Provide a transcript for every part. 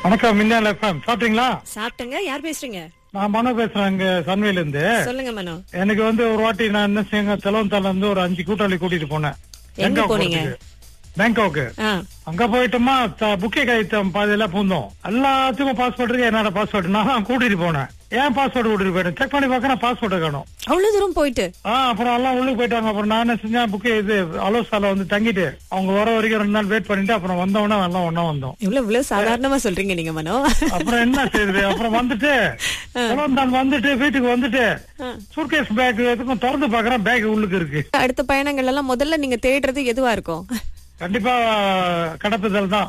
வணக்கம் மின்னல் எஃப்எம் சாப்பிட்டீங்களா சாப்பிட்டங்க யார் பேசுறீங்க நான் மனோ பேசுறேன் இங்க சன்வேல இருந்து சொல்லுங்க மனோ எனக்கு வந்து ஒரு வாட்டி நான் என்ன செய்யுங்க செலவந்தால இருந்து ஒரு அஞ்சு கூட்டாளி கூட்டிட்டு போனேன் எங்க பேங்காக் போனீங்க? போறதுக்கு. பேங்காக்கு ஆ அங்க போயிட்டோமா த- புக்கே கைத்தம் பாதையில பூந்தோம் எல்லாத்துக்கும் பாஸ்போர்ட் இருக்கு என்னோட பாஸ்போர்ட் நான் கூட்டிட்டு போனேன் ஏன் பாஸ்போர்ட் கூட்டிட்டு போயிட்டேன் செக் பண்ணி பார்க்கறேன் பாஸ்போர்ட் காணும் அவ்வளவு தூரம் போயிட்டு ஆ அப்புறம் எல்லாம் உள்ளுக்கு போயிட்டாங்க அப்புறம் நான் என்ன செஞ்சேன் புக்கே இது அலோசால வந்து தங்கிட்டு அவங்க வர வரைக்கும் ரெண்டு நாள் வெயிட் பண்ணிட்டு அப்புறம் வந்தவொடனே எல்லாம் ஒண்ணா வந்தோம் இவ்வளவு இவ்வளவு சாதாரணமா சொல்றீங்க நீங்க மனோ அப்புறம் என்ன செய்யுது அப்புறம் வந்துட்டு செலவந்தான் வந்துட்டு வீட்டுக்கு வந்துட்டு சூட்கேஸ் பேக் எதுக்கும் திறந்து பாக்குறேன் பேக் உள்ளுக்கு இருக்கு அடுத்த பயணங்கள் எல்லாம் முதல்ல நீங்க தேடுறது எதுவா இருக்கும் கண்டிப்பா கடத்துதல் தான்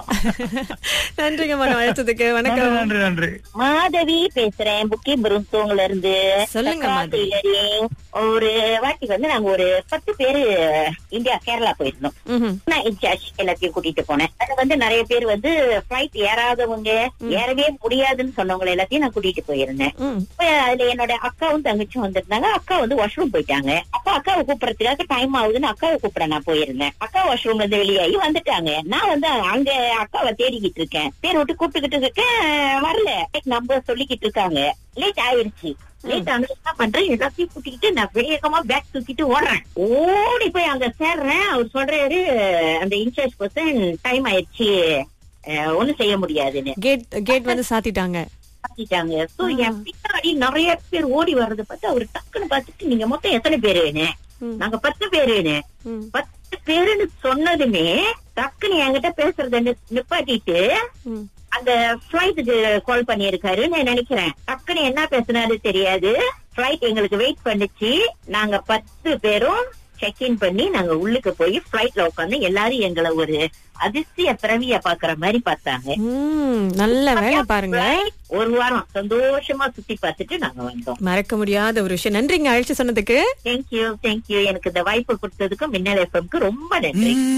நன்றிங்க மனோ அழைச்சதுக்கு நன்றி வணக்கம் நன்றி நன்றி மாதவி பேசுறேன் புக்கி புருந்தோங்கல இருந்து சொல்லுங்க, சக்கா மாதவி. டெய்லரிங். ஒரு வாட்டி வந்து நாங்க ஒரு பத்து பேரு இந்தியா கேரளா போயிருந்தோம் ம்ஹும். நான் இன்சார்ஜ் எல்லாத்தையும் கூட்டிட்டு போனேன் அது வந்து நிறைய பேர் வந்து பிளைட் ஏறாதவங்க ஏறவே முடியாதுன்னு சொன்னவங்க எல்லாத்தையும் நான் கூட்டிட்டு போயிருந்தேன் ம். அப்ப அதுல என்னோட அக்காவும் தங்கச்சும் வந்திருந்தாங்க அக்கா வந்து வாஷ்ரூம் போயிட்டாங்க அப்பா அக்காவை கூப்பிடறதுக்காக டைம் ஆகுதுன்னு அக்காவை கூப்பிட நான் போயிருந்தேன் அக்கா வாஷ்ரூம்ல இருந்து வெளியாகி வந்துட்டாங்க நான் வந்து அங்க அக்காவை தேடிக்கிட்டு இருக்கேன் பேர் விட்டு கூப்பிட்டுக்கிட்டு இருக்கேன் வரல நம்பர் சொல்லிக்கிட்டு இருக்காங்க லேட் ஆயிருச்சு லேட் ஆனது என்ன பண்றேன் எல்லாத்தையும் கூட்டிக்கிட்டு நான் வேகமா பேக் தூக்கிட்டு ஓடுறேன் ஓடி போய் அங்க சேர்றேன் அவர் சொல்றாரு அந்த இன்சார்ஜ் பர்சன் டைம் ஆயிடுச்சு அஹ், ஒண்ணும் செய்ய முடியாதுன்னு கேட் கேட் வந்து சாத்திட்டாங்க மாத்திட்டாங்க சோ என் பின்னாடி நிறைய பேர் ஓடி வர்றத பார்த்து அவர் டக்குன்னு பார்த்துட்டு நீங்க மொத்தம் எத்தனை பேருன்னு ம். நாங்க பத்து பேருன்னு ம். பத்து பேருன்னு சொன்னதுமே டக்குன்னு என்கிட்ட பேசுறத நி- நிப்பாட்டிட்டு ம். அந்த பிளைட்டுக்கு கால் பண்ணியிருக்காரு நான் நினைக்கிறேன் டக்குன்னு என்ன பேசுனாரு தெரியாது பிளைட் எங்களுக்கு வெயிட் பண்ணுச்சு நாங்க பத்து பேரும் செக் இன் பண்ணி நாங்க உள்ளுக்கு போய் பிளைட்ல உட்காந்து எல்லாரும் எங்களை ஒரு அதிசய பிறவிய பாக்குற மாதிரி பார்த்தாங்க ம், நல்ல வேலை பாருங்க ஒரு வாரம் சந்தோஷமா சுத்தி பார்த்துட்டு நாங்க வந்தோம் மறக்க முடியாத ஒரு விஷயம் நன்றிங்க அழைச்சு சொன்னதுக்கு தேங்க்யூ தேங்க்யூ எனக்கு இந்த வாய்ப்பு கொடுத்ததுக்கு மின்னல் எஃப்எம்க்கு ரொம்ப நன்றி